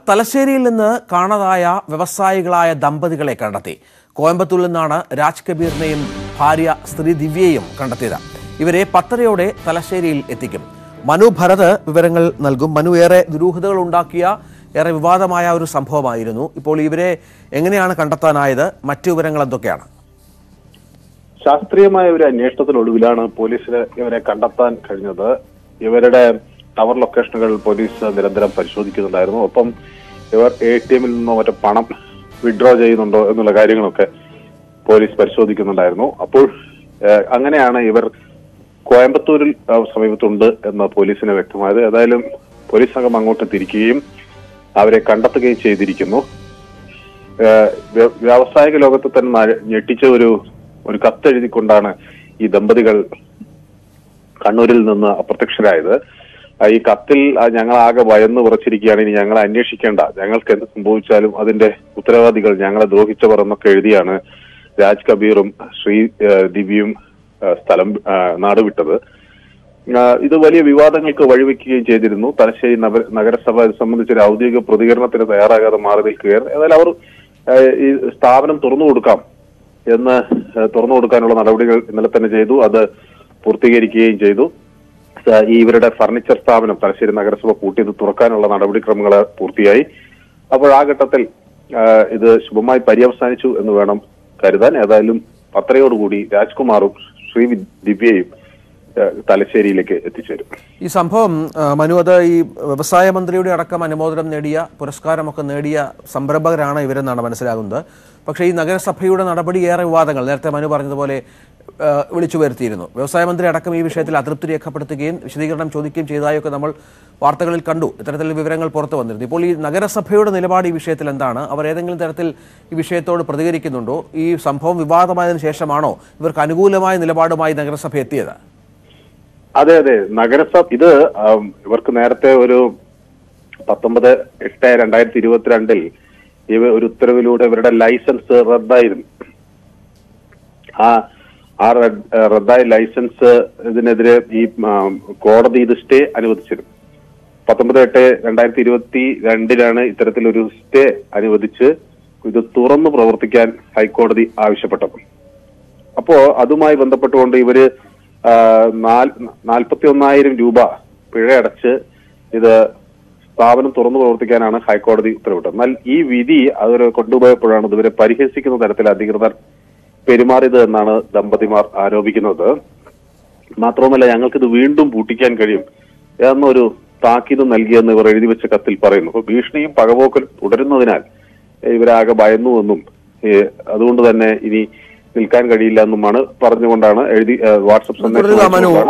തലശ്ശേരിയിൽ നിന്ന് കാണാതായ വ്യവസായികളായ ദമ്പതികളെ കണ്ടെത്തി കോയമ്പത്തൂരിൽ നിന്നാണ് രാജ് കബീറിനെയും ഭാര്യ സ്ത്രീ ദിവ്യയും കണ്ടെത്തിയത് ഇവരെ പത്തരയോടെ തലശ്ശേരിയിൽ എത്തിക്കും മനു ഭരത് വിവരങ്ങൾ നൽകും മനു ഏറെ ദുരൂഹതകൾ ഉണ്ടാക്കിയ ഏറെ വിവാദമായ ഒരു സംഭവമായിരുന്നു ഇപ്പോൾ ഇവരെ എങ്ങനെയാണ് കണ്ടെത്താനായത് മറ്റു വിവരങ്ങൾ എന്തൊക്കെയാണ് ശാസ്ത്രീയമായ ഒരു അന്വേഷണത്തിനൊടുവിലാണ് പോലീസിന് ഇവരെ കണ്ടെത്താൻ കഴിഞ്ഞത് ഇവരുടെ ടവർ ലൊക്കേഷനുകൾ പോലീസ് നിരന്തരം പരിശോധിക്കുന്നുണ്ടായിരുന്നു ഒപ്പം ഇവർ എ ടി എമ്മിൽ നിന്നോ മറ്റോ പണം വിഡ്രോ ചെയ്യുന്നുണ്ടോ എന്നുള്ള കാര്യങ്ങളൊക്കെ പോലീസ് പരിശോധിക്കുന്നുണ്ടായിരുന്നു അപ്പോൾ ഏഹ്, അങ്ങനെയാണ് ഇവർ കോയമ്പത്തൂരിൽ ആ, സമീപത്തുണ്ട് എന്ന് പോലീസിന് വ്യക്തമായത് ഏതായാലും പോലീസ് സംഘം അങ്ങോട്ട് തിരിക്കുകയും അവരെ കണ്ടെത്തുകയും ചെയ്തിരിക്കുന്നു ഏഹ് വ്യ- വ്യാവസായിക ലോകത്ത് തന്നെ നഴ- ഞെട്ടിച്ച ഒരു ഒരു കത്തെഴുതിക്കൊണ്ടാണ് ഈ ദമ്പതികൾ കണ്ണൂരിൽ നിന്ന് അപ്രത്യക്ഷരായത് ആ, ഈ കത്തിൽ ആ, ഞങ്ങൾ ആകെ ഭയന്ന് ഉറച്ചിരിക്കുകയാണ് ഇനി ഞങ്ങളെ അന്വേഷിക്കേണ്ട ഞങ്ങൾക്ക് എന്ത് സംഭവിച്ചാലും അതിന്റെ ഉത്തരവാദികൾ ഞങ്ങളെ ദ്രോഹിച്ചവർ എന്നൊക്കെ എഴുതിയാണ് രാജ് കബീറും ശ്രീ ഏഹ്, ദിവ്യയും ഏഹ്, സ്ഥലം ഏഹ്, നാട് വിട്ടത് ആ, ഇത് വലിയ വിവാദങ്ങൾക്ക് വഴിവെക്കുകയും ചെയ്തിരുന്നു തലശ്ശേരി നഗര- നഗരസഭ ഇത് സംബന്ധിച്ച് ഒരു ഔദ്യോഗിക പ്രതികരണത്തിന് തയ്യാറാകാതെ മാറി നിൽക്കുകയാണ് ഏതായാലും അവർ ആ, ഈ സ്ഥാപനം തുറന്നു കൊടുക്കാം എന്ന് ആ, തുറന്നു കൊടുക്കാനുള്ള നടപടികൾ ഇന്നലെ തന്നെ ചെയ്തു അത് പൂർത്തീകരിക്കുകയും ചെയ്തു ആ, ഈ ഇവരുടെ ഫർണിച്ചർ സ്ഥാപനം തലശ്ശേരി നഗരസഭ പൂട്ടിയത് തുറക്കാനുള്ള നടപടിക്രമങ്ങൾ പൂർത്തിയായി അപ്പോൾ ആ ഘട്ടത്തിൽ ആ, ഇത് ശുഭമായി പര്യവസാനിച്ചു എന്ന് വേണം കരുതാൻ ഏതായാലും പത്തരയോടുകൂടി രാജ്കുമാറും ശ്രീ വി- ദിവ്യയും ആ, തലശ്ശേരിയിലേക്ക് എത്തിച്ചേരും ഈ സംഭവം ആ, മനു അത് ഈ വ്യവസായ മന്ത്രിയുടെ അടക്കം അനുമോദനം നേടിയ പുരസ്കാരമൊക്കെ നേടിയ സംരംഭകരാണ് ഇവരെന്നാണ് മനസ്സിലാകുന്നത് പക്ഷേ ഈ നഗരസഭയുടെ നടപടി ഏറെ വിവാദങ്ങൾ നേരത്തെ മനു പറഞ്ഞതുപോലെ ആ, വിളിച്ചു വരുത്തിയിരുന്നു വ്യവസായ മന്ത്രി അടക്കം ഈ വിഷയത്തിൽ അതൃപ്തി രേഖപ്പെടുത്തുകയും വിശദീകരണം ചോദിക്കുകയും ചെയ്തതായൊക്കെ നമ്മൾ വാർത്തകളിൽ കണ്ടു ഇത്തരത്തിൽ വിവരങ്ങൾ പുറത്തു വന്നിരുന്നു ഇപ്പോൾ ഈ നഗരസഭയുടെ നിലപാട് ഈ വിഷയത്തിൽ എന്താണ് അവർ ഏതെങ്കിലും തരത്തിൽ ഈ വിഷയത്തോട് പ്രതികരിക്കുന്നുണ്ടോ ഈ സംഭവം വിവാദമായതിനു ശേഷമാണോ ഇവർക്ക് അനുകൂലമായ നിലപാടുമായി നഗരസഭ എത്തിയത് അതെ അതെ നഗരസഭ ഇത് ആം, ഇവർക്ക് നേരത്തെ ഒരു പത്തൊമ്പത് എട്ട് രണ്ടായിരത്തി ഇരുപത്തിരണ്ടിൽ ഇവ ഒരു ഉത്തരവിലൂടെ ഇവരുടെ ലൈസൻസ് റദ്ദായിരുന്നു ആ ആ റദ്ദ്- റദ്ദായ ലൈസൻസ് ഇതിനെതിരെ ഈ ആം, കോടതി ഇത് സ്റ്റേ അനുവദിച്ചിരുന്നു പത്തൊമ്പത് എട്ട് രണ്ടായിരത്തി ഇരുപത്തി രണ്ടിലാണ് ഇത്തരത്തിലൊരു സ്റ്റേ അനുവദിച്ച് ഇത് തുറന്നു പ്രവർത്തിക്കാൻ ഹൈക്കോടതി ആവശ്യപ്പെട്ടത് അപ്പോ അതുമായി ബന്ധപ്പെട്ടുകൊണ്ട് ഇവര് ആ, നാല്- നാൽപ്പത്തി ഒന്നായിരം രൂപ പിഴയടച്ച് ഇത് സ്ഥാപനം തുറന്നു പ്രവർത്തിക്കാനാണ് ഹൈക്കോടതി ഉത്തരവിട്ടത് എന്നാൽ ഈ വിധി അവർ കൊണ്ടുപോയപ്പോഴാണ് ഇവരെ പരിഹസിക്കുന്ന തരത്തിൽ അധികൃതർ പെരുമാറിയത് എന്നാണ് ദമ്പതിമാർ ആരോപിക്കുന്നത് മാത്രവുമല്ല ഞങ്ങൾക്കിത് വീണ്ടും പൂട്ടിക്കാൻ കഴിയും എന്നൊരു താക്കീത് നൽകിയെന്ന് ഇവർ എഴുതി വെച്ച കത്തിൽ പറയുന്നു അപ്പൊ ഭീഷണിയും പകപോക്കലും തുടരുന്നതിനാൽ ഇവരാകെ ഭയന്നുവെന്നും ഏ, അതുകൊണ്ട് തന്നെ ഇനി നിൽക്കാൻ കഴിയില്ല എന്നുമാണ് പറഞ്ഞുകൊണ്ടാണ് എഴുതി ഏ, വാട്സപ്പ് തുടരുക സന്ദേശം മനു അയച്ചുകൊണ്ടാണ്